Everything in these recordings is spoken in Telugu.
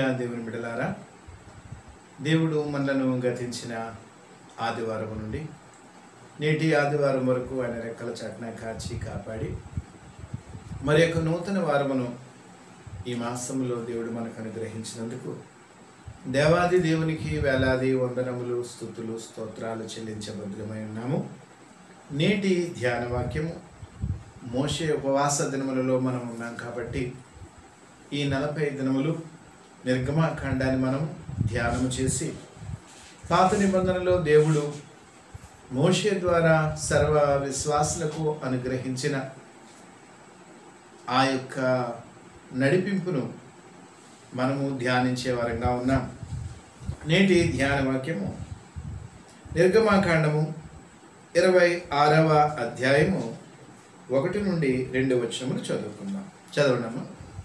దేవుని బిడలారా దేవుడు మనలను గతించిన ఆదివారం నుండి నేటి ఆదివారం వరకు ఆయన రెక్కల చట్న కాచి కాపాడి మరి యొక్క నూతన వారమును ఈ మాసంలో దేవుడు మనకు అనుగ్రహించినందుకు దేవాది దేవునికి వేలాది వందనములు స్థుతులు స్తోత్రాలు చెల్లించబద్రమై ఉన్నాము నేటి ధ్యాన వాక్యము మోషే ఉపవాస దినములలో మనం ఉన్నాం కాబట్టి ఈ నలభై దినములు నిర్గమాకాండాన్ని మనం ధ్యానము చేసి పాత నిబంధనలో దేవుడు మోషే ద్వారా సర్వ విశ్వాసులకు అనుగ్రహించిన ఆ యొక్క నడిపింపును మనము ధ్యానించే వారంగా ఉన్నాం నేటి ధ్యాన వాక్యము నిర్గమాకాండము ఇరవై ఆరవ అధ్యాయము ఒకటి నుండి రెండు వచనములు చదువుకుందాం చదవడమ్మా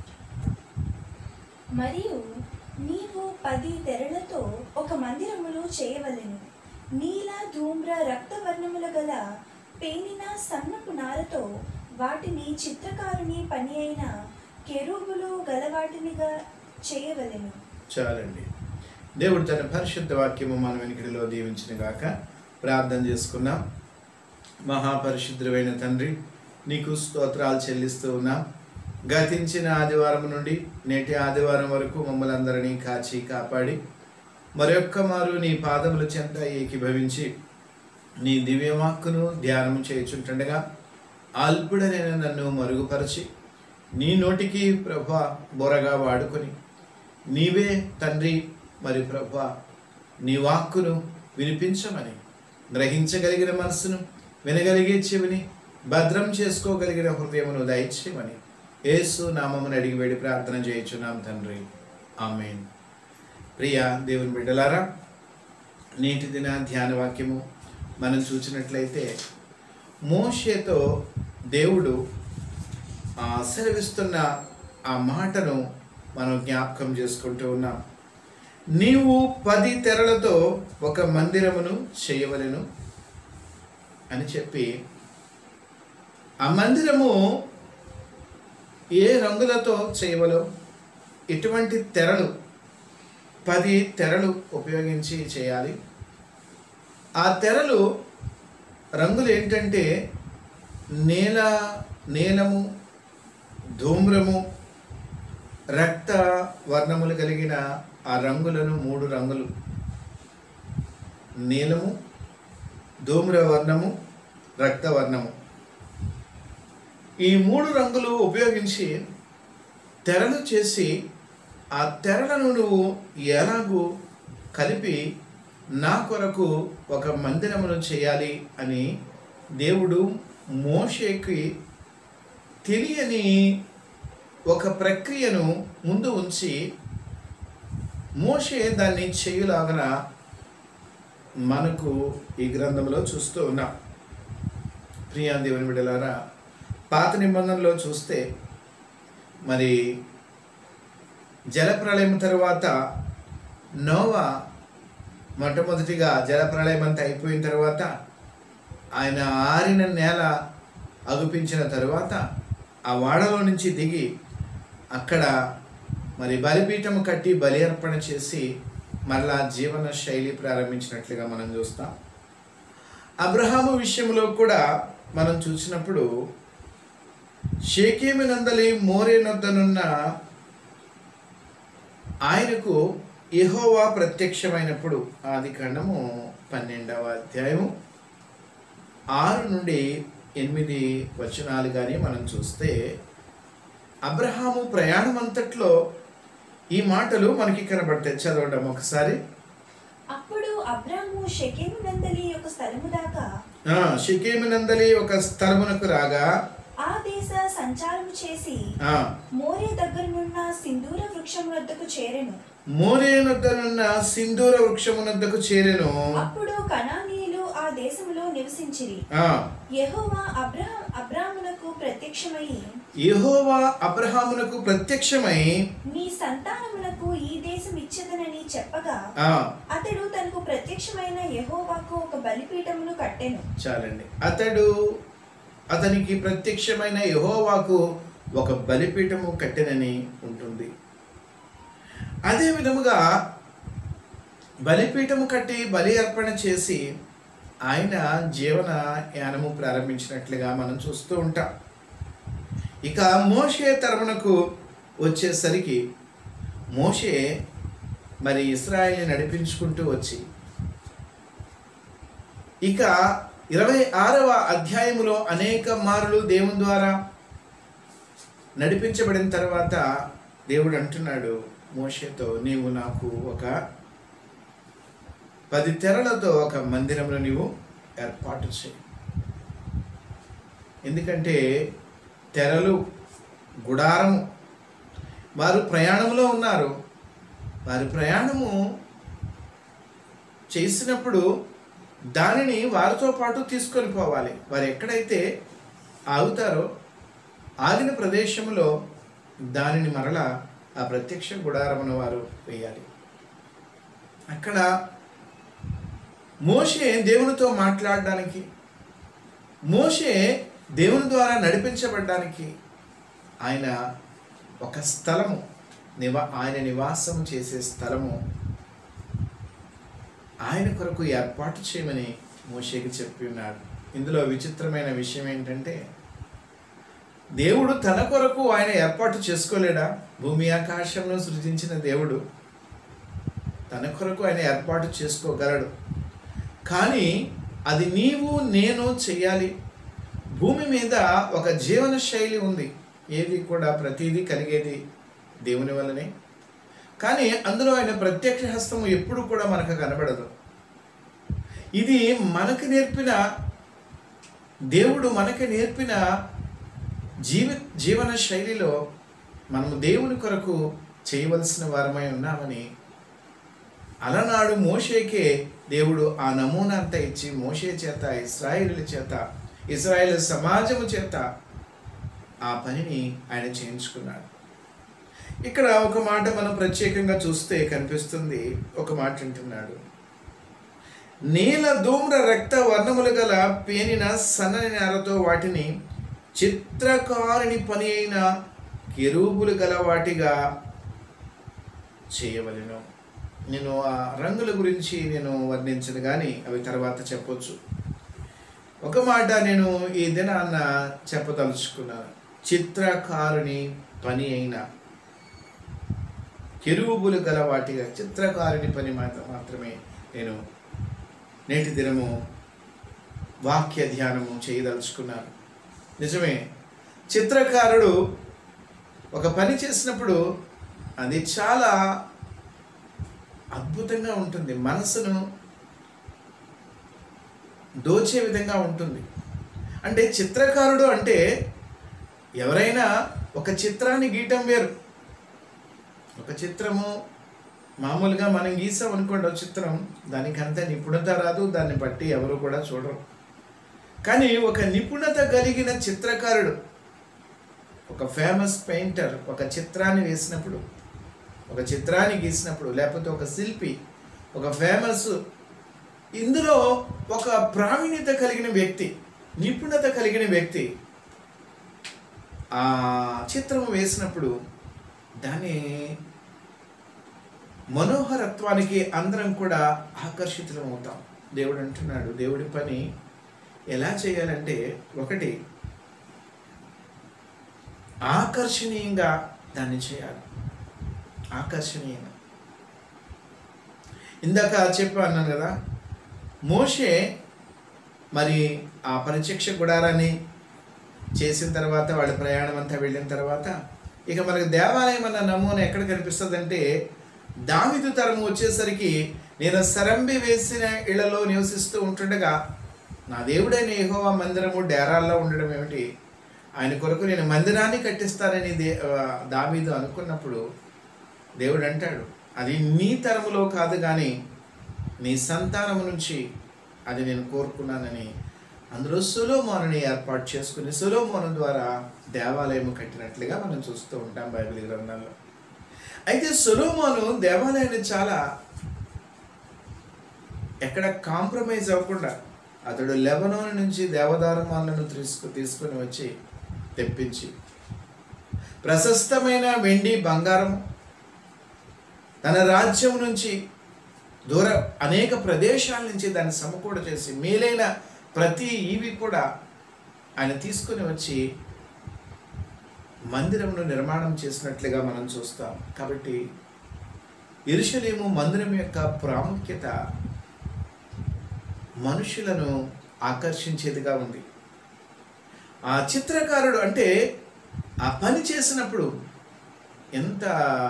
మరియు నీవు పది తెరలతో ఒక మందిరమును చేయవలెను నీల ధూమ్ర రక్తవర్ణముల గల పేనిన సన్నపు నారతో వాటిని చిత్రకారుని పని అయిన కెరూబులు గలవాటినిగా చేయవలెను చాలండి దేవుడు తన పరిశుద్ధ వాక్యము మన వెనుకడిలో దీవించిన గాక ప్రార్థన చేసుకున్నాం మహాపరిశుద్ధుడైన తండ్రి నీకు స్తోత్రాలు చెల్లిస్తూ ఉన్నాం గతించిన ఆదివారం నుండి నేటి ఆదివారం వరకు మమ్మల్ని అందరినీ కాచి కాపాడి మరొక్క మారు నీ పాదముల చెంత ఏకీభవించి నీ దివ్యవాక్కును ధ్యానము చేయుచుంటుండగా అల్పుడనైన నన్ను మరుగుపరచి నీ నోటికి ప్రభ బొరగా వాడుకొని నీవే తండ్రి మరి ప్రభ నీ వాక్కును వినిపించమని గ్రహించగలిగిన మనసును వినగలిగే చెవిని భద్రం చేసుకోగలిగిన హృదయమును దయచేయమని యేసు నామమును అడిగి వేడి ప్రార్థన చేయుచున్నాం తండ్రి ఆమెన్ ప్రియ దేవుని బిడ్డలారా నేటి దిన ధ్యాన వాక్యము మనం చూసినట్లయితే మోషేతో దేవుడు ఆ సెలవిస్తున్న ఆ మాటను మనం జ్ఞాపకం చేసుకుంటూ ఉన్నాం నీవు పది తెరలతో ఒక మందిరమును చేయవలెను అని చెప్పి ఆ మందిరము ఏ రంగులతో చేయవలో ఎటువంటి తెరలు పది తెరలు ఉపయోగించి చేయాలి ఆ తెరలు రంగులు ఏంటంటే నేల నీలము ధూమ్రము రక్త వర్ణములు కలిగిన ఆ రంగులను మూడు రంగులు నీలము ధూమ్ర వర్ణము రక్తవర్ణము ఈ మూడు రంగులు ఉపయోగించి తెరలు చేసి ఆ తెరలను నువ్వు ఎలాగూ కలిపి నా కొరకు ఒక మందిరమును చేయాలి అని దేవుడు మోషేకి తెలియని ఒక ప్రక్రియను ముందు ఉంచి మోషే దాన్ని చేయులాగన మనకు ఈ గ్రంథంలో చూస్తూ ఉన్నాం ప్రియా దేవుని బిడ్డలారా పాత నిబంధనలో చూస్తే మరి జలప్రళయం తర్వాత నోవా మొట్టమొదటిగా జలప్రళయం అంతా అయిపోయిన తర్వాత ఆయన ఆరిన నేల అగుపించిన తరువాత ఆ వాడలో నుంచి దిగి అక్కడ మరి బలిపీఠము కట్టి బలి అర్పణ చేసి మరలా జీవన శైలి ప్రారంభించినట్లుగా మనం చూస్తాం అబ్రహాము విషయంలో కూడా మనం చూసినప్పుడు షేకేమి నందలి మోరే నొద్దనున్న ఆయనకు యెహోవా ప్రత్యక్షమైనప్పుడు ఆది ఖండము పన్నెండవ అధ్యాయము ఆరు నుండి ఎనిమిది వచనాలు కానీ మనం చూస్తే అబ్రహాము ప్రయాణం అంతట్లో ఈ మాటలు మనకి కనబడతాయి చదవడం ఒకసారి అప్పుడు అబ్రాము షెకెము నందలి యొక్క స్థలము దాకా ఆ, షికేము నందలి ఒక స్థలమునకు రాగా ఆ దేశ సంచారము చేసి ఆ, మోరే దగ్గరనున్న సింధూర వృక్షం వద్దకు చేరెను మోరే నొద్దనున్న సింధూర వృక్షమునద్దకు చేరెను అప్పుడు కనానీయులు ఆ దేశములో నివసించిరి ఆ, యెహోవా అబ్రహాం అబ్రామునకు ప్రత్యక్షమై యెహోవా అబ్రహామునకు ప్రత్యక్షమై నీ సంతానమునకు ఈ దేశం ఇచ్చదనని చెప్పగా ఆ, అతడు తనకు ప్రత్యక్షమైన యెహోవాకు ఒక బలిపీఠమును కట్టెను చాలండి అతడు అతనికి ప్రత్యక్షమైన యెహోవాకు ఒక బలిపీఠము కట్టెనని ఉంటుంది అదే విధముగా బలిపీఠము కట్టి బలి అర్పణ చేసి ఆయన జీవన యానము ప్రారంభించినట్లుగా మనం చూస్తూ ఉంటాం ఇక మోషే తరమునకు వచ్చేసరికి మోషే మరి ఇస్రాయల్ని నడిపించుకుంటూ వచ్చి ఇక ఇరవై ఆరవ అధ్యాయములో అనేక మారులు దేవుని ద్వారా నడిపించబడిన తర్వాత దేవుడు అంటున్నాడు మోషేతో నీవు నాకు ఒక పది తెరలతో ఒక మందిరంలో నీవు ఏర్పాటు చేయి ఎందుకంటే తెరలు గుడారము వారు ప్రయాణంలో ఉన్నారు వారి ప్రయాణము చేసినప్పుడు దానిని వారితో పాటు తీసుకొని పోవాలి వారు ఎక్కడైతే ఆగుతారో ఆగిన ప్రదేశంలో దానిని మరలా ఆ ప్రత్యక్ష గుడారమును వారు వేయాలి అక్కడ మోషే దేవునితో మాట్లాడడానికి మోషే దేవుని ద్వారా నడిపించబడడానికి ఆయన ఒక స్థలము నివా ఆయన నివాసం చేసే స్థలము ఆయన కొరకు ఏర్పాటు చేయమని మోషేకి చెప్పి ఉన్నాడు ఇందులో విచిత్రమైన విషయం ఏంటంటే దేవుడు తన కొరకు ఆయన ఏర్పాటు చేసుకోలేడా భూమి ఆకాశంలో సృజించిన దేవుడు తన కొరకు ఆయన ఏర్పాటు చేసుకోగలడు కానీ అది నీవు నేను చెయ్యాలి భూమి మీద ఒక జీవన శైలి ఉంది ఏది కూడా ప్రతిదీ కలిగేది దేవుని వల్లనే కానీ అందులో ఆయన ప్రత్యక్ష హస్తము ఎప్పుడు కూడా మనకు కనబడదు ఇది మనకు నేర్పిన దేవుడు మనకి నేర్పిన జీవ జీవన శైలిలో మనము దేవుని కొరకు చేయవలసిన వారమై ఉన్నామని అలనాడు మోషేకే దేవుడు ఆ నమూనా అంతా ఇచ్చి మోషే చేత ఇస్రాయేలుల చేత ఇస్రాయేల్ సమాజము చేత ఆ పనిని ఆయన చేయించుకున్నాడు ఇక్కడ ఒక మాట మనం ప్రత్యేకంగా చూస్తే కనిపిస్తుంది ఒక మాట అంటున్నాడు నీల ధూమ్ర రక్త వర్ణములు గల పేనిన సన్నని నేరతో వాటిని చిత్రకారుని పని అయిన కెరూబులు గల వాటిగా చేయవలెను నేను ఆ రంగుల గురించి నేను వర్ణించను కానీ అవి తర్వాత చెప్పొచ్చు ఒక మాట నేను ఈ దినాన్న చెప్పదలుచుకున్నాను చిత్రకారుని పని అయిన కెరూబులు గల వాటిగా చిత్రకారుని పని మాత్రం మాత్రమే నేను నేటి దినము వాక్య ధ్యానము చేయదలుచుకున్నాను నిజమే చిత్రకారుడు ఒక పని చేసినప్పుడు అది చాలా అద్భుతంగా ఉంటుంది మనసును దోచే విధంగా ఉంటుంది అంటే చిత్రకారుడు అంటే ఎవరైనా ఒక చిత్రాన్ని గీయటం వేరు ఒక చిత్రము మామూలుగా మనం గీసాం అనుకోండి ఒక చిత్రం దానికి అంత నిపుణత రాదు దాన్ని బట్టి ఎవరు కూడా చూడరు కానీ ఒక నిపుణత కలిగిన చిత్రకారుడు ఒక ఫేమస్ పెయింటర్ ఒక చిత్రాన్ని వేసినప్పుడు ఒక చిత్రాన్ని గీసినప్పుడు లేకపోతే ఒక శిల్పి ఒక ఫేమస్ ఇందులో ఒక ప్రావీణ్యత కలిగిన వ్యక్తి నిపుణత కలిగిన వ్యక్తి ఆ చిత్రం వేసినప్పుడు దాని మనోహరత్వానికి అందరం కూడా ఆకర్షితులం అవుతాం దేవుడు అంటున్నాడు దేవుడి పని ఎలా చేయాలంటే ఒకటి ఆకర్షణీయంగా దాన్ని చేయాలి ఆకర్షణీయంగా ఇందాక చెప్పా అన్నాను కదా మోషే మరి ఆ ప్రత్యక్ష గుడారాన్ని చేసిన తర్వాత వాళ్ళ ప్రయాణం అంతా వెళ్ళిన తర్వాత ఇక మనకు దేవాలయం అన్న నమూనా ఎక్కడ కనిపిస్తుంది అంటే దావిదు తరం వచ్చేసరికి నేను సరంబి వేసిన ఇళ్లలో నివసిస్తూ ఉంటుండగా నా దేవుడైన యెహోవా మందిరము డేరాల్లో ఉండడం ఏమిటి ఆయన కొరకు నేను మందిరాన్ని కట్టిస్తానని దే ఆ, దావీదు అనుకున్నప్పుడు దేవుడు అంటాడు అది నీ తరములో కాదు కానీ నీ సంతానము నుంచి అది నేను కోరుకున్నానని అందులో సులోమోనుని ఏర్పాటు చేసుకుని సులోమోను ద్వారా దేవాలయం కట్టినట్లుగా మనం చూస్తూ ఉంటాం బైబిల్ గ్రంథంలో అయితే సులోమోను దేవాలయాన్ని చాలా ఎక్కడ కాంప్రమైజ్ అవ్వకుండా అతడు లెబనోన్ నుంచి దేవదారమాలను తీసుకు తీసుకొని వచ్చి తెప్పించి ప్రశస్తమైన వెండి బంగారం తన రాజ్యం నుంచి దూర అనేక ప్రదేశాల నుంచి దాన్ని సమకూడ చేసి మేలైన ప్రతి ఈవి కూడా ఆయన తీసుకుని వచ్చి మందిరమును నిర్మాణం చేసినట్లుగా మనం చూస్తాం కాబట్టి ఎరుషలేము మందిరం యొక్క ప్రాముఖ్యత మనుషులను ఆకర్షించేదిగా ఉంది ఆ చిత్రకారుడు అంటే ఆ పని చేసినప్పుడు ఎంత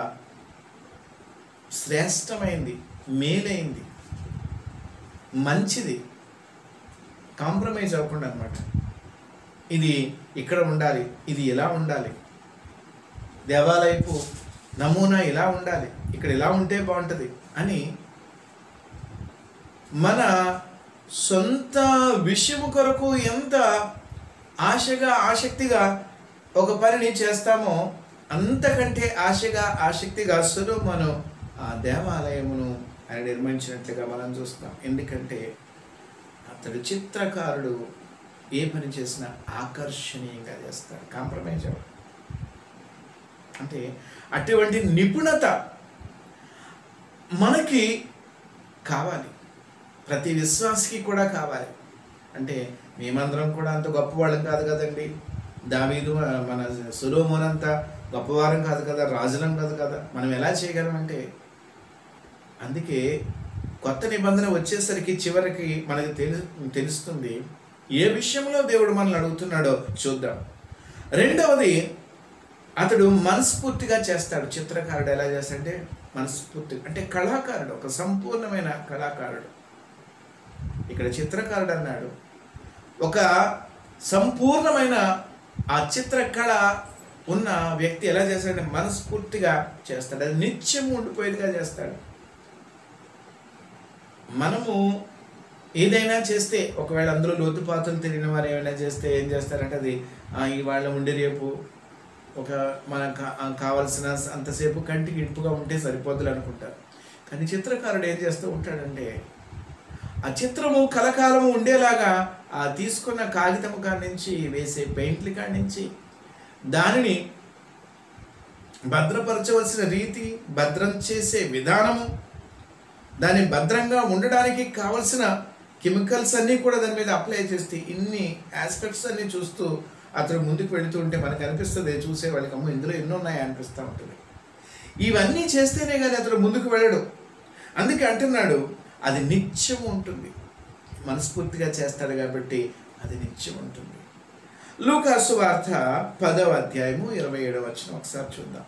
శ్రేష్టమైంది మేలైంది మంచిది కాంప్రమైజ్ అవ్వకుండా అనమాట ఇది ఇక్కడ ఉండాలి ఇది ఇలా ఉండాలి దేవాలయపు నమూనా ఇలా ఉండాలి ఇక్కడ ఇలా ఉంటే బాగుంటుంది అని మన సొంత విషయము కొరకు ఎంత ఆశగా ఆసక్తిగా ఒక పనిని చేస్తామో అంతకంటే ఆశగా ఆసక్తిగా మనం ఆ దేవాలయమును ఆయన నిర్మించినట్లుగా మనం చూస్తాం ఎందుకంటే అతడు చిత్రకారుడు ఏ పని చేసినా ఆకర్షణీయంగా చేస్తాడు కాంప్రమైజ్ అవ్వడు అంటే అటువంటి నిపుణత మనకి కావాలి ప్రతి విశ్వాసికి కూడా కావాలి అంటే మేమందరం కూడా అంత గొప్పవాళ్ళం కాదు కదండి దావీదు మన సులోమోన్ అంత గొప్పవారం కాదు కదా రాజులం కాదు కదా మనం ఎలా చేయగలమంటే అందుకే కొత్త నిబంధన వచ్చేసరికి చివరికి మనకి తెలు తెలుస్తుంది ఏ విషయంలో దేవుడు మనల్ని అడుగుతున్నాడో చూద్దాం రెండవది అతడు మనస్ఫూర్తిగా చేస్తాడు చిత్రకారుడు ఎలా చేస్తాడంటే మనస్ఫూర్తి అంటే కళాకారుడు ఒక సంపూర్ణమైన కళాకారుడు ఇక్కడ చిత్రకారుడు అన్నాడు ఒక సంపూర్ణమైన ఆ చిత్రకళ ఉన్న వ్యక్తి ఎలా చేస్తాడంటే మనస్ఫూర్తిగా చేస్తాడు అది నిత్యం ఉండిపోయేదిగా చేస్తాడు మనము ఏదైనా చేస్తే ఒకవేళ అందులో లోతుపాతులు తెలియని వారు ఏమైనా చేస్తే ఏం చేస్తారంటే అది "ఆ, ఇవాళ ఉండి రేపు ఒక మనకు కా- ఆ, కావలసిన అంతసేపు కంటికి ఇంపుగా ఉంటే సరిపోద్దులు అనుకుంటారు కానీ చిత్రకారుడు ఏం చేస్తూ ఉంటాడంటే ఆ చిత్రము కలకాలము ఉండేలాగా ఆ తీసుకున్న కాగితం కాడి నుంచి వేసే పెయింట్ల కాడి నుంచి దానిని భద్రపరచవలసిన రీతి భద్రం చేసే విధానము దాన్ని భద్రంగా ఉండడానికి కావలసిన కెమికల్స్ అన్నీ కూడా దాని మీద అప్లై చేస్తే ఇన్ని ఆస్పెక్ట్స్ అన్నీ చూస్తూ అతను ముందుకు వెళుతూ ఉంటే మనకు అనిపిస్తుంది చూసే వాళ్ళకి అమ్మో ఇందులో ఎన్నో ఉన్నాయి అనిపిస్తూ ఉంటుంది ఇవన్నీ చేస్తేనే కానీ అతను ముందుకు వెళ్ళడు అందుకే అంటున్నాడు అది నిత్యం ఉంటుంది మనస్ఫూర్తిగా చేస్తాడు కాబట్టి అది నిత్యం ఉంటుంది లూకాసు వార్త పదవ అధ్యాయము ఇరవై ఏడవ వచ్చిన ఒకసారి చూద్దాం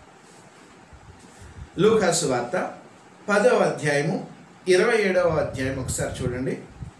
లూకాసు వార్త పదవ అధ్యాయము ఇరవై ఏడవ అధ్యాయం ఒకసారి చూడండి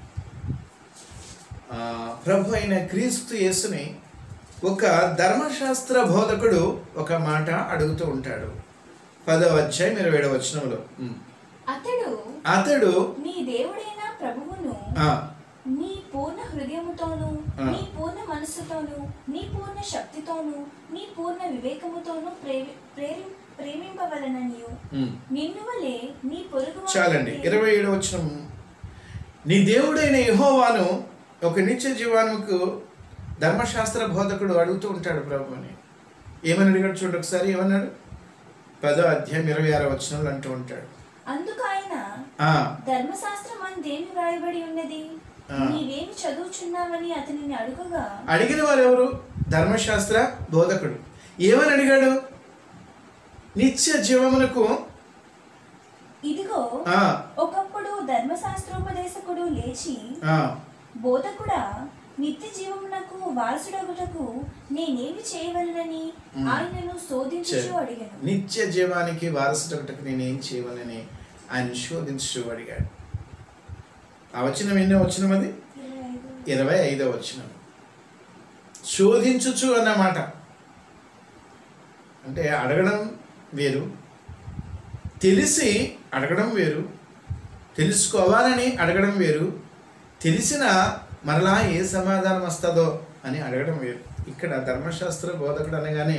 ఆ, ప్రభు అయిన క్రీస్తు యేసుని ఒక ధర్మశాస్త్ర బోధకుడు ఒక మాట అడుగుతూ ఉంటాడు పదవ అధ్యాయం ఇరవై ఏడవ వచనంలో ఉమ్. అతడు అతడు నీ దేవుడైన ప్రభువును ఆ, నీ పూర్ణ హృదయముతోను ఆ. నీ పూర్ణ మనస్సుతోను నీ పూర్ణ శక్తితోను నీ పూర్ణ వివేకముతోను ప్రేమి ప్రేరి ప్రేమింపవలననియు ఉమ్. నిన్ను వలె నీ పొరుగు చాలండి ఇరవై ఏడు వచ్చిన నీ దేవుడైన యెహోవాను ఒక నిత్య జీవానికి ధర్మశాస్త్ర బోధకుడు అడుగుతూ ఉంటాడు ప్రభుని ఏమని అడిగాడు చూడండి ఒకసారి ఏమన్నాడు పదో అధ్యాయం ఇరవై ఆరో వచనంలో అంటూ ఉంటాడు అందుకు ఆయన ఆ, ధర్మశాస్త్రం అందేమి వ్రాయబడి ఉన్నది ఆ. నీవేమి చదువుచున్నావని అతనిని అడుగగా అడిగిన వారు ఎవరు ధర్మశాస్త్ర బోధకుడు ఏమని అడిగాడు నిత్య జీవమునకు ఇదిగో ఆ, ఒకప్పుడు ధర్మశాస్త్రోపదేశకుడు లేచి ఆ, బోధకుడా నిత్య జీవమునకు వారసుడగుటకు నేనేమి చేయవలనని మ్. ఆయనను శోధించు చే- అడిగాను నిత్య జీవానికి వారసుటకు నేనేం చేయవలని ఆయన శోధించు అడిగాడు ఆ వచనం ఎన్నో వచనం అది ఇరవై ఐదో వచనం శోధించుచు అన్నమాట అంటే అడగడం వేరు తెలిసి అడగడం వేరు తెలుసుకోవాలని అడగడం వేరు తెలిసిన మరలా ఏ సమాధానం వస్తుందో అని అడగడం వేరు ఇక్కడ ధర్మశాస్త్ర బోధకుడు అనగానే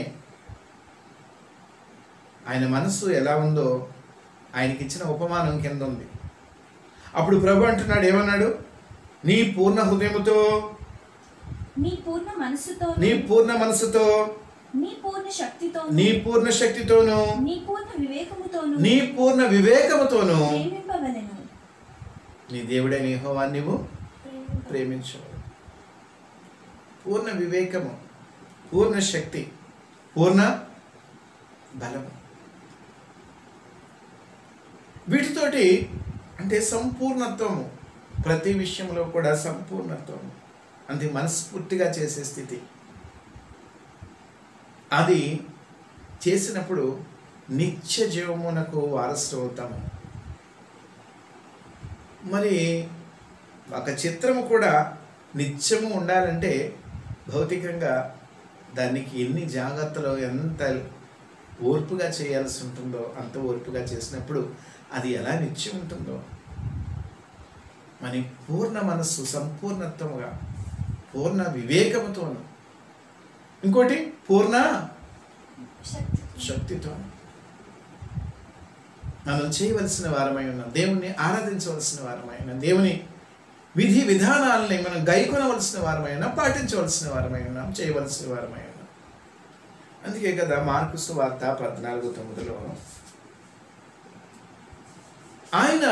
ఆయన మనస్సు ఎలా ఉందో ఆయనకి ఇచ్చిన ఉపమానం కింద ఉంది అప్పుడు ప్రభు అంటున్నాడు ఏమన్నాడు నీ పూర్ణ హృదయముతో నీ పూర్ణ మనస్సుతో నీ పూర్ణ మనసుతో నీ పూర్ణ శక్తితోను నీ పూర్ణ శక్తితోను నీ పూర్ణ వివేకముతోను నీ పూర్ణ వివేకముతోను ప్రేమింపవలెను నీ దేవుడైన యెహోవా నీవు ప్రేమించు పూర్ణ వివేకము పూర్ణ శక్తి పూర్ణ బలము వీటితోటి అంటే సంపూర్ణత్వము ప్రతి విషయంలో కూడా సంపూర్ణత్వము అది మనస్ఫూర్తిగా చేసే స్థితి అది చేసినప్పుడు నిత్య జీవమునకు వారసులు అవుతాము మరి ఒక చిత్రము కూడా నిత్యము ఉండాలంటే భౌతికంగా దానికి ఎన్ని జాగ్రత్తలు ఎంత ఓర్పుగా చేయాల్సి ఉంటుందో అంత ఓర్పుగా చేసినప్పుడు అది ఎలా నిత్యం ఉంటుందో మన పూర్ణ మనస్సు సంపూర్ణత్వముగా పూర్ణ వివేకముతోను ఇంకోటి పూర్ణ శక్తి శక్తితో మనం చేయవలసిన వారమై ఉన్నాం దేవుణ్ణి ఆరాధించవలసిన వారమై ఉన్నాం దేవుని విధి విధానాలని మనం గైకొనవలసిన వారమై ఉన్నాం పాటించవలసిన వారమై ఉన్నాం చేయవలసిన వారమై ఉన్నాం అందుకే కదా మార్కుసు వార్త పద్నాలుగు తొమ్మిదిలో ఆయన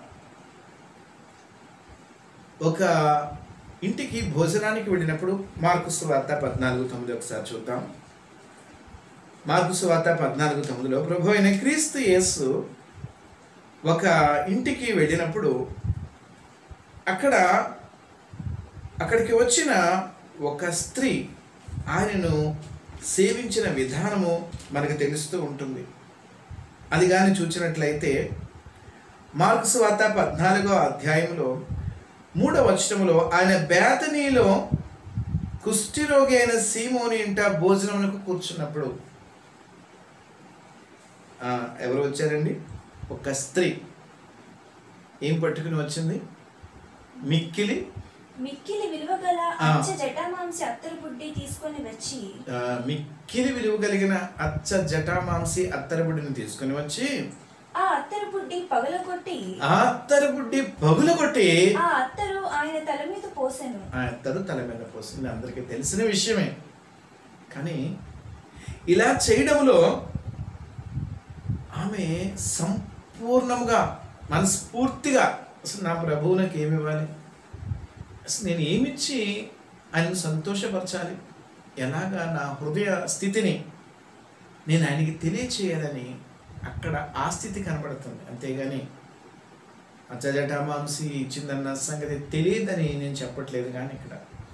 ఒక ఇంటికి భోజనానికి వెళ్ళినప్పుడు మార్కుసు వార్త పద్నాలుగు తొమ్మిది ఒకసారి చూద్దాం మార్కుసు వార్త పద్నాలుగు తొమ్మిదిలో ప్రభు అయిన క్రీస్తు యేసు ఒక ఇంటికి వెళ్ళినప్పుడు అక్కడ అక్కడికి వచ్చిన ఒక స్త్రీ ఆయనను సేవించిన విధానము మనకు తెలుస్తూ ఉంటుంది అది కానీ చూచినట్లయితే మార్క్స్ వార్త పద్నాలుగో అధ్యాయంలో మూడవ వచనములో ఆయన బేతనీలో కుష్ఠిరోగి అయిన సీమోని ఇంట భోజనమునకు కూర్చున్నప్పుడు ఆ, ఎవరు వచ్చారండి ఒక స్త్రీ ఏం పట్టుకుని వచ్చింది మిక్కిలి మిక్కిలి విలువగల ఆ. అచ్చ జటామాంసి అత్తరు బుడ్డి తీసుకొని వచ్చి ఆ, మిక్కిలి విలువ కలిగిన అచ్చ జటామాంసి అత్తరబుడిని తీసుకుని వచ్చి ఆ అత్తరు బుడ్డి పగలగొట్టి ఆ అత్తరబుడ్డి పగుల కొట్టి ఆ అత్తరు ఆయన తల మీద పోసెను ఆ అత్తరు తల మీద పోసింది అందరికీ తెలిసిన విషయమే కానీ ఇలా చేయడంలో ఆమె సంపూర్ణముగా మనస్ఫూర్తిగా అసలు నా ప్రభువు నాకు ఏమి ఇవ్వాలి అసలు నేను ఏమిచ్చి ఆయనను సంతోషపరచాలి ఎలాగా నా హృదయ స్థితిని నేను ఆయనకి తెలియచేయాలని అక్కడ ఆ స్థితి కనబడుతుంది అంతేగాని అచ్చజటామాంసి ఇచ్చిందన్న సంగతి తెలియదని నేను చెప్పట్లేదు కానీ ఇక్కడ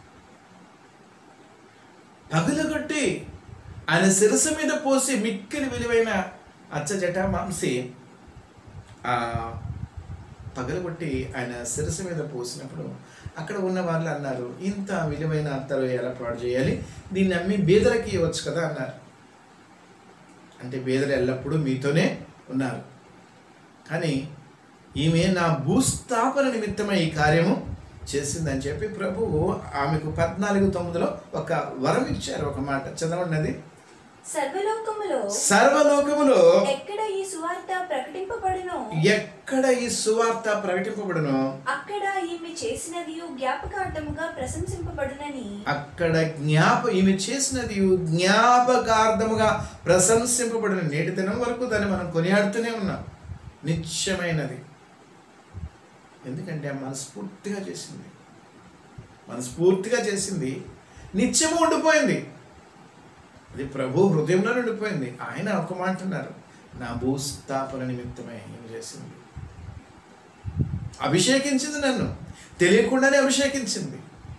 పగులగొట్టి ఆయన శిరస్సు మీద పోసి మిక్కిలి విలువైన అచ్చజటామాంసి ఆ పగలగొట్టి ఆయన శిరస్సు మీద పోసినప్పుడు అక్కడ ఉన్న వాళ్ళు అన్నారు ఇంత విలువైన అత్తరు ఎలా పాడు చేయాలి దీన్ని అమ్మి బీదలకి ఇవ్వచ్చు కదా అన్నారు అంటే బీదలు ఎల్లప్పుడూ మీతోనే ఉన్నారు కానీ ఈమె నా భూస్థాపన నిమిత్తమై ఈ కార్యము చేసిందని చెప్పి ప్రభువు ఆమెకు పద్నాలుగు తొమ్మిదిలో ఒక వరం ఇచ్చారు ఒక మాట చదవండి సర్వలోకములో సర్వలోకములో ఎక్కడ ఈ సువార్త ప్రకటింపబడునో ఎక్కడ ఈ సువార్త ప్రకటింపబడునో అక్కడ ఈమె చేసినది జ్ఞాపకార్థముగా ప్రశంసింపబడునని అక్కడ జ్ఞాప ఈమె చేసినది జ్ఞాపకార్థముగా ప్రశంసింపబడిన నేటి దినం వరకు దాన్ని మనం కొనియాడుతూనే ఉన్నాం నిత్యమైనది ఎందుకంటే ఆ మనస్ఫూర్తిగా చేసింది మనస్ఫూర్తిగా చేసింది నిత్యము ఉండిపోయింది అది ప్రభు హృదయంలో ఉండిపోయింది ఆయన ఒక మాట అన్నారు నా భూస్థాపన నిమిత్తమే ఏం చేసింది అభిషేకించింది నన్ను తెలియకుండానే అభిషేకించింది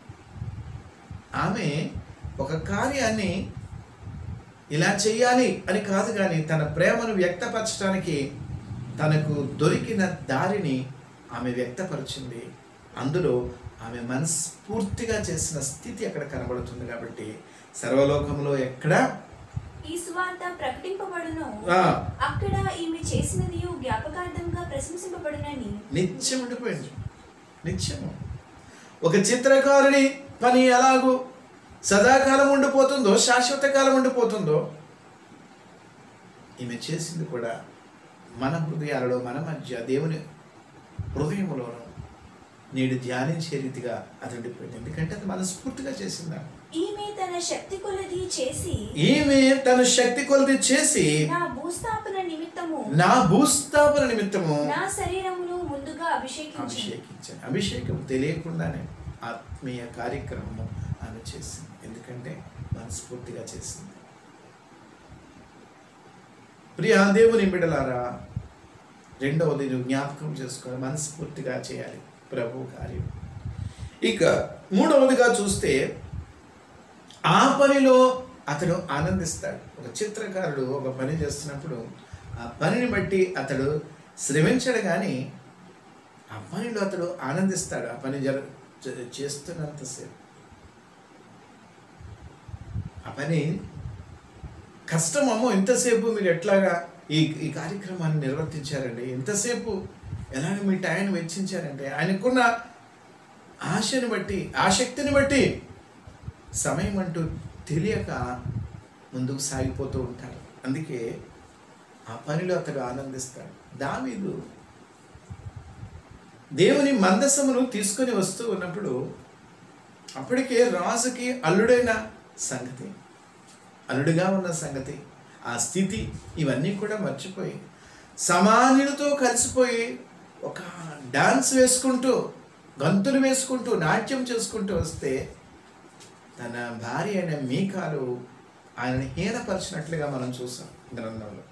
ఆమె ఒక కార్యాన్ని ఇలా చెయ్యాలి అని కాదు కానీ తన ప్రేమను వ్యక్తపరచడానికి తనకు దొరికిన దారిని ఆమె వ్యక్తపరిచింది అందులో ఆమె మనస్ఫూర్తిగా చేసిన స్థితి అక్కడ కనబడుతుంది కాబట్టి సర్వలోకంలో ఎక్కడ ఈ సువార్త ప్రకటింపబడునో ఆ, అక్కడ ఈమె చేసినది జ్ఞాపకార్థంగా ప్రశంసింపబడునని నిత్యం ఉండిపోయింది నిత్యము ఒక చిత్రకారుని పని ఎలాగూ సదాకాలం ఉండిపోతుందో శాశ్వత కాలం ఉండిపోతుందో ఈమె చేసింది కూడా మన హృదయాలలో మన మధ్య దేవుని హృదయములోను నేడు ధ్యానించే రీతిగా అది ఉండిపోయింది ఎందుకంటే అది మనస్ఫూర్తిగా చేసిందా ఈమె తన శక్తి కొలది చేసి ఈమె తన శక్తి కొలది చేసి నా భూస్థాపన నిమిత్తము నా భూస్థాపన నిమిత్తము నా శరీరమును ముందుగా అభిషేకించి అభిషేకించాను అభిషేకం తెలియకుండానే ఆత్మీయ కార్యక్రమము ఆమె చేసింది ఎందుకంటే మనస్ఫూర్తిగా చేసింది ప్రియ దేవుని బిడలారా రెండవది నువ్వు జ్ఞాపకం చేసుకోవాలి మనస్ఫూర్తిగా చేయాలి ప్రభు కార్యం ఇక మూడవదిగా చూస్తే ఆ పనిలో అతడు ఆనందిస్తాడు ఒక చిత్రకారుడు ఒక పని చేస్తున్నప్పుడు ఆ పనిని బట్టి అతడు శ్రమించడు కానీ ఆ పనిలో అతడు ఆనందిస్తాడు ఆ పని జర చే- చేస్తున్నంతసేపు ఆ పని కష్టమమ్మో ఎంతసేపు మీరు ఎట్లాగా ఈ ఈ కార్యక్రమాన్ని నిర్వర్తించారండి ఎంతసేపు ఎలాగ మీ టైం వెచ్చించారంటే ఆయనకున్న ఆశని బట్టి ఆసక్తిని బట్టి సమయం అంటూ తెలియక ముందుకు సాగిపోతూ ఉంటాడు అందుకే ఆ పనిలో అతడు ఆనందిస్తాడు దావీదు దేవుని మందసమును తీసుకొని వస్తూ ఉన్నప్పుడు అప్పటికే రాజుకి అల్లుడైన సంగతి అల్లుడిగా ఉన్న సంగతి ఆ స్థితి ఇవన్నీ కూడా మర్చిపోయి సమానులతో కలిసిపోయి ఒక డాన్స్ వేసుకుంటూ గంతులు వేసుకుంటూ నాట్యం చేసుకుంటూ వస్తే తన భార్య అయిన మీకాలు ఆయనని హీనపరిచినట్లుగా మనం చూసాం గ్రంథంలో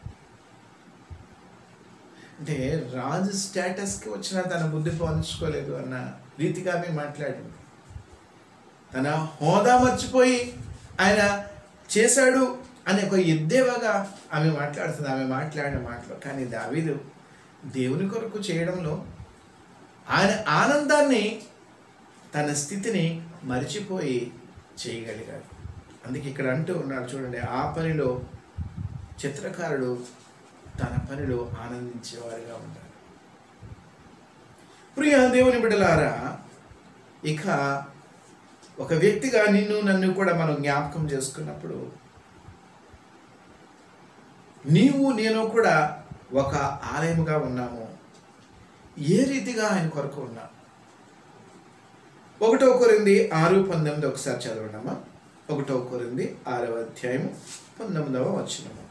అంటే రాజు స్టేటస్కి వచ్చిన తన బుద్ధి పోల్చుకోలేదు అన్న రీతిగా ఆమె మాట్లాడింది తన హోదా మర్చిపోయి ఆయన చేశాడు అనే ఒక ఎద్దేవాగా ఆమె మాట్లాడుతుంది ఆమె మాట్లాడిన మాటలు కానీ దావీదు దేవుని కొరకు చేయడంలో ఆయన ఆనందాన్ని తన స్థితిని మరిచిపోయి చేయగలిగాడు అందుకే ఇక్కడ అంటూ ఉన్నాడు చూడండి ఆ పనిలో చిత్రకారుడు తన పనిలో ఆనందించేవారుగా ఉంటారు ప్రియ దేవుని బిడ్డలారా ఇక ఒక వ్యక్తిగా నిన్ను నన్ను కూడా మనం జ్ఞాపకం చేసుకున్నప్పుడు నీవు నేను కూడా ఒక ఆలయముగా ఉన్నాము ఏ రీతిగా ఆయన కొరకు ఉన్నాం ఒకటో కొరింది ఆరు పంతొమ్మిది ఒకసారి చదవండమ్మా ఒకటో కొరింది ఆరవ అధ్యాయము పంతొమ్మిదవ వచనము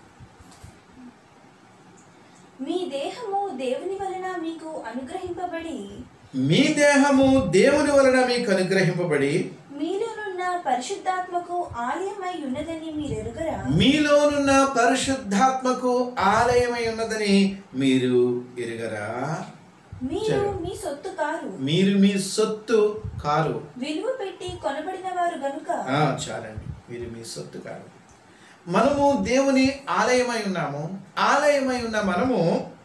మీ దేహము దేవుని వలన మీకు అనుగ్రహింపబడి మీ దేహము దేవుని వలన మీకు అనుగ్రహింపబడి మీలోనున్న పరిశుద్ధాత్మకు ఆలయమై ఉన్నదని మీరెరుగరా మీలోనున్న పరిశుద్ధాత్మకు ఆలయమై ఉన్నదని మీరు ఎరుగరా మీరు చదువు. మీ సొత్తు కారు మీరు మీ సొత్తు కారు విలువ పెట్టి కొనబడిన వారు గనుక ఆ, చాలండి మీరు మీ సొత్తు కాదు మనము దేవుని ఆలయమై ఉన్నాము ఆలయమై ఉన్న మనము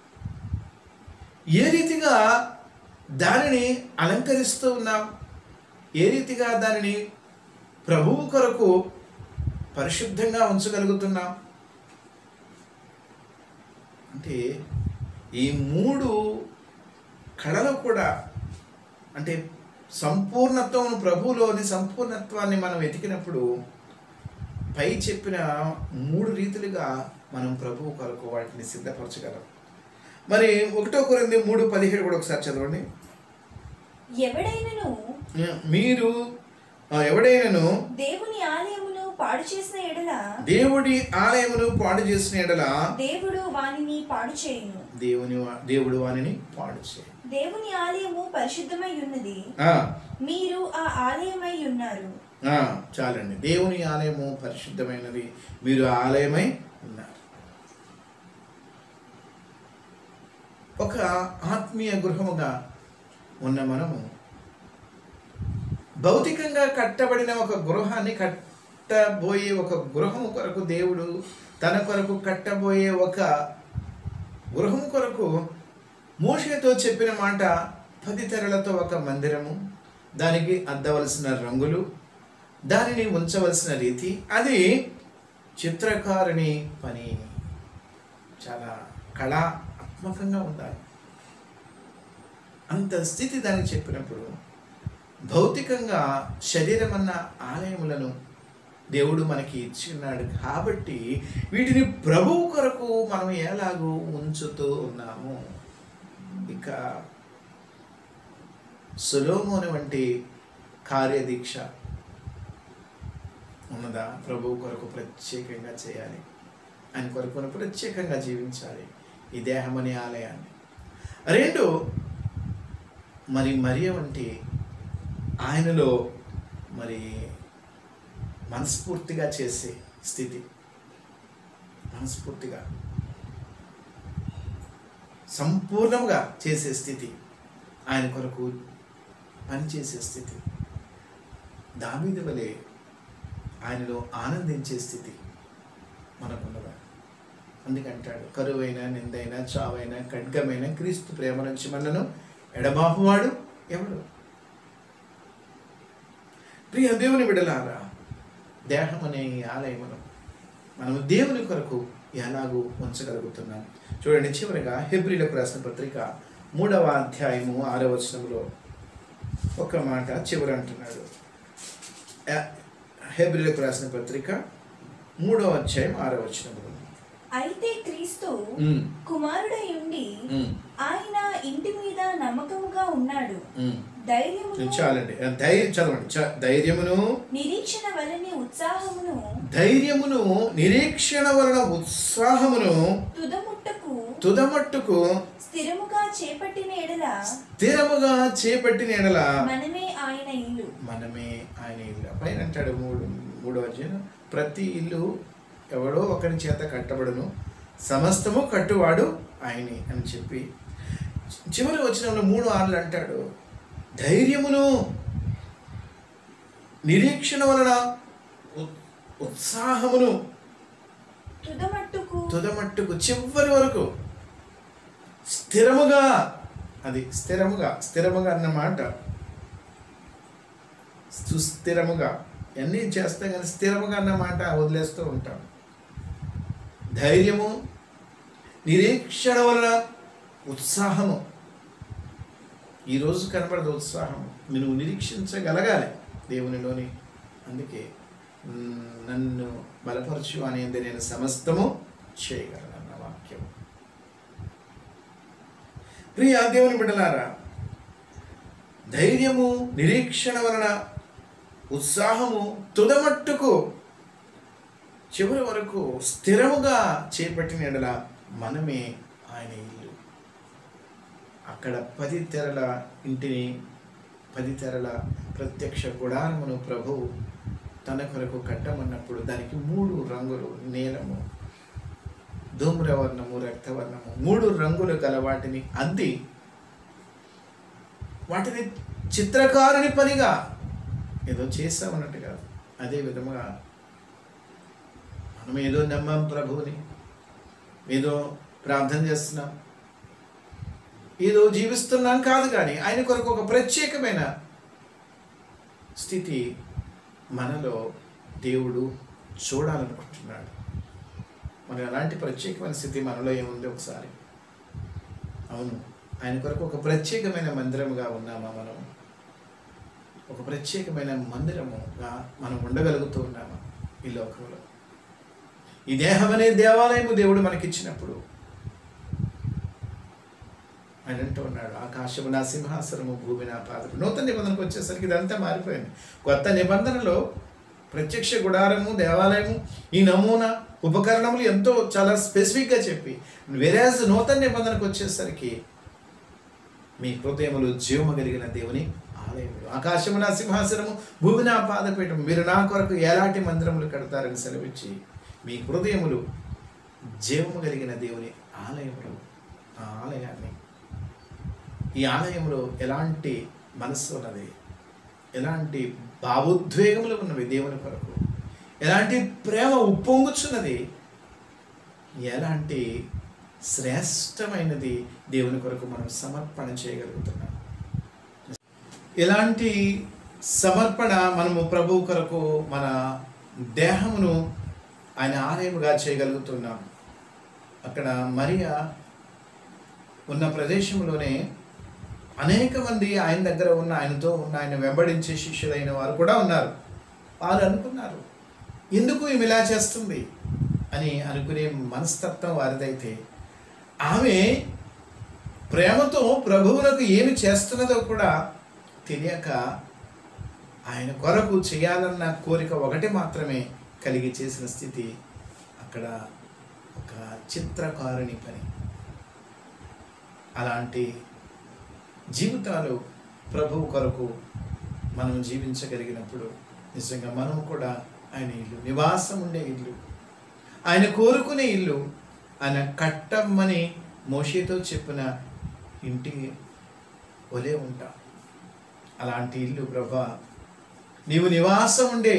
ఏ రీతిగా దానిని అలంకరిస్తూ ఉన్నాం ఏ రీతిగా దానిని ప్రభువు కొరకు పరిశుద్ధంగా ఉంచగలుగుతున్నాం అంటే ఈ మూడు కళలు కూడా అంటే సంపూర్ణత్వం ప్రభువులోని సంపూర్ణత్వాన్ని మనం వెతికినప్పుడు పై చెప్పిన మూడు రీతులుగా మనం ప్రభువు కొరకు వాటిని సిద్ధపరచగలం మరి ఒకటో కొరింది మూడు పదిహేడు కూడా ఒకసారి చదవండి ఎవడైనను మీరు ఆ, ఎవడైనను దేవుని ఆలయమును పాడు చేసిన ఎడల దేవుడి ఆలయమును పాడు చేసిన ఎడల దేవుడు వానిని పాడు చేయును దేవుని వా- దేవుడు వానిని పాడు చేయ దేవుని ఆలయము పరిశుద్ధమై ఉన్నది మీరు ఆ ఆలయమై ఉన్నారు చాలండి దేవుని ఆలయము పరిశుద్ధమైనది మీరు ఆలయమై ఉన్నారు ఒక ఆత్మీయ గృహముగా ఉన్న మనము భౌతికంగా కట్టబడిన ఒక గృహాన్ని కట్టబోయే ఒక గృహము కొరకు దేవుడు తన కొరకు కట్టబోయే ఒక గృహం కొరకు మోషేతో చెప్పిన మాట పది తెరలతో ఒక మందిరము దానికి అద్దవలసిన రంగులు దానిని ఉంచవలసిన రీతి అది చిత్రకారుని పని చాలా కళాత్మకంగా ఉండాలి అంత స్థితి దానికి చెప్పినప్పుడు భౌతికంగా శరీరం అన్న ఆలయములను దేవుడు మనకి ఇచ్చిన్నాడు కాబట్టి వీటిని ప్రభువు కొరకు మనం ఎలాగూ ఉంచుతూ ఉన్నాము ఇక సులోమోని వంటి కార్యదీక్ష ఉన్నదా ప్రభు కొరకు ప్రత్యేకంగా చేయాలి ఆయన కొరకు ప్రత్యేకంగా జీవించాలి ఈ దేహం అనే ఆలయాన్ని రెండు మరి మరియ వంటి ఆయనలో మరి మనస్ఫూర్తిగా చేసే స్థితి మనస్ఫూర్తిగా సంపూర్ణంగా చేసే స్థితి ఆయన కొరకు పనిచేసే స్థితి దావీదు వలె ఆయనలో ఆనందించే స్థితి మనకున్నదా అందుకంటాడు కరువైన నిందైన చావైన ఖడ్గమైన క్రీస్తు ప్రేమ నుంచి మనను ఎడబాపువాడు ఎవడు ప్రియ దేవుని విడలారా దేహం అనే ఈ ఆలయమును మనము దేవుని కొరకు ఎలాగూ ఉంచగలుగుతున్నాం చూడండి చివరిగా హెబ్రిలకు రాసిన పత్రిక మూడవ అధ్యాయము ఆరవ వచనంలో ఒక మాట చివరి అంటున్నాడు ఎ- హెబ్రిలకు రాసిన పత్రిక మూడవ అధ్యాయం ఆరవ వచనంలో అయితే క్రీస్తు ఉమ్, కుమారుడై ఉండి ఉమ్, ఆయన ఇంటి మీద నమ్మకముగా ఉన్నాడు ఉమ్. ధైర్యమును ఇది చాలండి ధైర్యం చదవండి చ- ధైర్యమును నిరీక్షణ వలని ఉత్సాహమును ధైర్యమును నిరీక్షణ వలన ఉత్సాహమును తుదముట్టకు తుదమట్టుకు స్థిరముగా చేపట్టిన ఎడల స్థిరముగా చేపట్టిన ఎడల మనమే ఆయన ఇల్లు మనమే ఆయన ఇల్లు పైన అంటాడు మూడు మూడో అధ్యాయం ప్రతి ఇల్లు ఎవడో ఒకరి చేత కట్టబడును సమస్తము కట్టువాడు ఆయనే అని చెప్పి చివరి వచ్చిన మూడు ఆర్లు అంటాడు ధైర్యమును నిరీక్షణ వలన ఉ- ఉత్సాహమును తుదమట్టుకు తుదమట్టుకు చివరి వరకు స్థిరముగా అది స్థిరముగా స్థిరముగా అన్నమాట సుస్థిరముగా అన్నీ చేస్తాం కానీ స్థిరముగా అన్నమాట వదిలేస్తూ ఉంటాం ధైర్యము నిరీక్షణ వలన ఉత్సాహము ఈరోజు కనపడదు ఉత్సాహం నువ్వు నిరీక్షించగలగాలి దేవునిలోని అందుకే "మ్, నన్ను బలపరచు అనేది నేను సమస్తము చేయగలను అన్న వాక్యం ప్రియ దేవుని బిడ్డలారా ధైర్యము నిరీక్షణ వలన ఉత్సాహము తుదమట్టుకు చివరి వరకు స్థిరముగా చేపట్టిన ఎడల మనమే ఆయన ఇల్లు అక్కడ పది తెరల ఇంటిని పది తెరల ప్రత్యక్ష గుడారమును ప్రభువు తన కొరకు కట్టమన్నప్పుడు దానికి మూడు రంగులు నీలము ధూమ్రవర్ణము రక్తవర్ణము మూడు రంగులు గల వాటిని అద్ది వాటిని చిత్రకారుని పనిగా ఏదో చేస్తామన్నట్టు కాదు అదే విధముగా మనం ఏదో నమ్మాం ప్రభువుని ఏదో ప్రార్థన చేస్తున్నాం ఏదో జీవిస్తున్నాం కాదు కానీ ఆయన కొరకు ఒక ప్రత్యేకమైన స్థితి మనలో దేవుడు చూడాలనుకుంటున్నాడు మరి అలాంటి ప్రత్యేకమైన స్థితి మనలో ఏముంది ఒకసారి అవును ఆయన కొరకు ఒక ప్రత్యేకమైన మందిరముగా ఉన్నామా మనం ఒక ప్రత్యేకమైన మందిరముగా మనం ఉండగలుగుతూ ఉన్నామా ఈ లోకంలో ఈ దేహం అనే దేవాలయము దేవుడు మనకిచ్చినప్పుడు ఆయన అంటూ ఉన్నాడు ఆకాశము నా సింహాసనము భూమి నా పాదము నూతన నిబంధనకు వచ్చేసరికి ఇదంతా మారిపోయింది కొత్త నిబంధనలో ప్రత్యక్ష గుడారము దేవాలయము ఈ నమూనా ఉపకరణములు ఎంతో చాలా స్పెసిఫిక్గా చెప్పి వెరాజ్ నూతన నిబంధనకు వచ్చేసరికి మీ హృదయములు జీవము కలిగిన దేవుని ఆలయములు ఆకాశము నా సింహాసనము భూమి నా పాదపీఠం మీరు నా కొరకు ఎలాంటి మందిరములు కడతారని సెలవిచ్చి మీ హృదయములు జీవము కలిగిన దేవుని ఆలయములు ఆ ఆలయాన్ని ఈ ఆలయంలో ఎలాంటి మనస్సు ఉన్నది ఎలాంటి భావోద్వేగములు ఉన్నవి దేవుని కొరకు ఎలాంటి ప్రేమ ఉప్పొంగుచున్నది ఎలాంటి శ్రేష్టమైనది దేవుని కొరకు మనం సమర్పణ చేయగలుగుతున్నాం ఎలాంటి సమర్పణ మనము ప్రభువు కొరకు మన దేహమును ఆయన ఆలయముగా చేయగలుగుతున్నాం అక్కడ మరియా ఉన్న ప్రదేశంలోనే అనేక మంది ఆయన దగ్గర ఉన్న ఆయనతో ఉన్న ఆయన వెంబడించే శిష్యులైన వారు కూడా ఉన్నారు వారు అనుకున్నారు ఎందుకు ఈమె ఇలా చేస్తుంది అని అనుకునే మనస్తత్వం వారిదైతే ఆమె ప్రేమతో ప్రభువులకు ఏమి చేస్తున్నదో కూడా తెలియక ఆయన కొరకు చేయాలన్న కోరిక ఒకటి మాత్రమే కలిగి చేసిన స్థితి అక్కడ ఒక చిత్రకారుని పని అలాంటి జీవితాలు ప్రభువు కొరకు మనం జీవించగలిగినప్పుడు నిజంగా మనం కూడా ఆయన ఇల్లు నివాసం ఉండే ఇల్లు ఆయన కోరుకునే ఇల్లు ఆయన కట్టమ్మని మోషేతో చెప్పిన ఇంటి ఒలే ఉంటాం అలాంటి ఇల్లు ప్రభా నీవు నివాసం ఉండే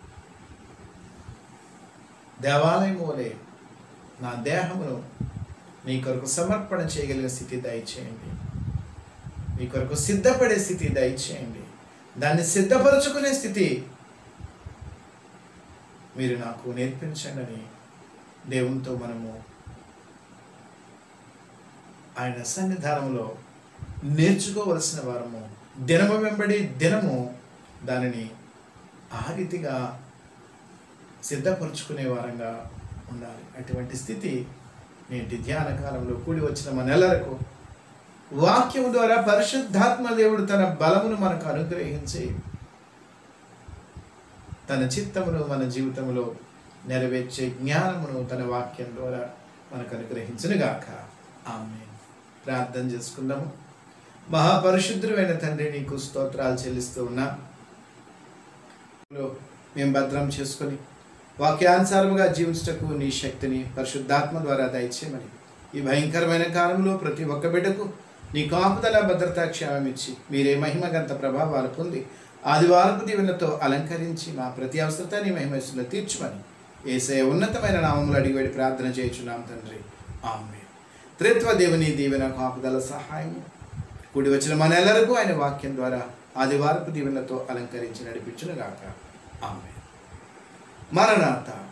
దేవాలయం వలె నా దేహమును నీ కొరకు సమర్పణ చేయగలిగిన స్థితి దయచేయండి మీ కొరకు సిద్ధపడే స్థితి దయచేయండి దాన్ని సిద్ధపరచుకునే స్థితి మీరు నాకు నేర్పించండి అని దేవునితో మనము ఆయన సన్నిధానంలో నేర్చుకోవలసిన వారము దినము వెంబడి దినము దానిని ఆ రీతిగా సిద్ధపరుచుకునే వారంగా ఉండాలి అటువంటి స్థితి నేటి ధ్యాన కాలంలో కూడి వచ్చిన మనెల్లరకు వాక్యం ద్వారా పరిశుద్ధాత్మ దేవుడు తన బలమును మనకు అనుగ్రహించి తన చిత్తమును మన జీవితంలో నెరవేర్చే జ్ఞానమును తన వాక్యం ద్వారా మనకు అనుగ్రహించునుగాక ఆమె ప్రార్థన చేసుకుందాము మహాపరిశుద్ధుడైన తండ్రి నీకు స్తోత్రాలు చెల్లిస్తూ ఉన్నా మేము భద్రం చేసుకొని వాక్యానుసారముగా జీవించటకు నీ శక్తిని పరిశుద్ధాత్మ ద్వారా దయచేయమని ఈ భయంకరమైన కాలంలో ప్రతి ఒక్క బిడ్డకు నీ కాపుదల భద్రతా క్షేమం ఇచ్చి మీరే మహిమగంత ప్రభావాలు పొంది ఆదివారపు దీవెనతో అలంకరించి మా ప్రతి అవసరత నీ మహిమస్సులో తీర్చమని ఏసే ఉన్నతమైన నామములు అడిగి వేడి ప్రార్థన చేయుచున్నాం తండ్రి ఆమె త్రిత్వ దేవుని దీవెన కాపుదల సహాయం కూడి వచ్చిన మనెల్లరకు ఆయన వాక్యం ద్వారా ఆదివారపు దీవెనలతో అలంకరించి నడిపించునుగాక ఆమె మరణాత